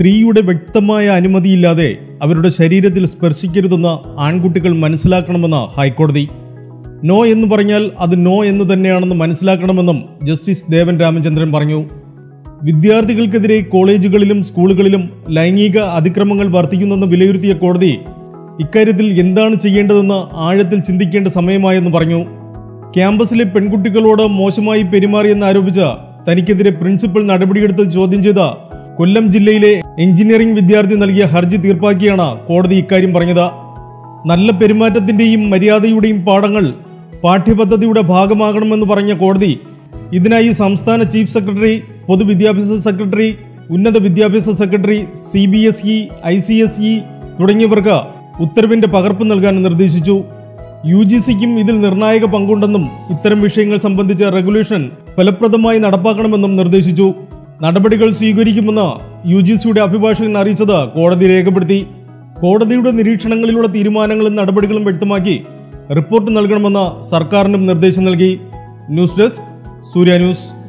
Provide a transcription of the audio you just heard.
സ്ത്രീയുടെ വ്യക്തമായ അനുമതിയില്ലാതെ അവരുടെ ശരീരത്തിൽ സ്പർശിക്കരുതെന്ന് ആൺകുട്ടികൾ മനസ്സിലാക്കണമെന്ന് ഹൈക്കോടതി നോ എന്ന് പറഞ്ഞാൽ അത് നോ എന്ന് തന്നെയാണെന്ന് മനസ്സിലാക്കണമെന്നും ജസ്റ്റിസ് ദേവൻ രാമചന്ദ്രൻ പറഞ്ഞു വിദ്യാർത്ഥികൾക്കെതിരെ കോളേജുകളിലും സ്കൂളുകളിലും ലൈംഗിക അതിക്രമങ്ങൾ വർദ്ധിക്കുന്നെന്ന് വിലയിരുത്തിയ കോടതി ഇക്കാര്യത്തിൽ എന്താണ് ചെയ്യേണ്ടതെന്ന് ആഴത്തിൽ ചിന്തിക്കേണ്ട സമയമായെന്ന് പറഞ്ഞു ക്യാമ്പസിലെ പെൺകുട്ടികളോട് മോശമായി പെരുമാറിയെന്ന് ആരോപിച്ച തനിക്കെതിരെ പ്രിൻസിപ്പൽ നടപടിയെടുത്ത് ചോദ്യം ചെയ്ത കൊല്ലം ജില്ലയിലെ എഞ്ചിനീയറിംഗ് വിദ്യാർത്ഥി നൽകിയ ഹർജി തീർപ്പാക്കിയാണ് കോടതി ഇക്കാര്യം പറഞ്ഞത് നല്ല പെരുമാറ്റത്തിന്റെയും മര്യാദയുടെയും പാഠങ്ങൾ പാഠ്യപദ്ധതിയുടെ ഭാഗമാകണമെന്ന് പറഞ്ഞ കോടതി ഇതിനായി സംസ്ഥാന ചീഫ് സെക്രട്ടറി പൊതുവിദ്യാഭ്യാസ സെക്രട്ടറി ഉന്നത വിദ്യാഭ്യാസ secretary C B S E I C S E തുടങ്ങിയവർക്ക് ഉത്തരവിന്റെ പകർപ്പ് നൽകാൻ നിർദ്ദേശിച്ചു യു ജി സിക്കും ഇതിൽ നിർണായക പങ്കുണ്ടെന്നും ഇത്തരം വിഷയങ്ങൾ സംബന്ധിച്ച റെഗുലേഷൻ ഫലപ്രദമായി നടപ്പാക്കണമെന്നും നിർദ്ദേശിച്ചു നടപടികൾ സ്വീകരിക്കുമെന്ന് യു ജി സിയുടെ അഭിഭാഷകൻ അറിയിച്ചത് കോടതി രേഖപ്പെടുത്തി കോടതിയുടെ നിരീക്ഷണങ്ങളിലുള്ള തീരുമാനങ്ങളും നടപടികളും വ്യക്തമാക്കി റിപ്പോർട്ട് നൽകണമെന്ന് സർക്കാരിനും നിർദ്ദേശം നൽകി ന്യൂസ് ഡെസ്ക് സൂര്യ ന്യൂസ്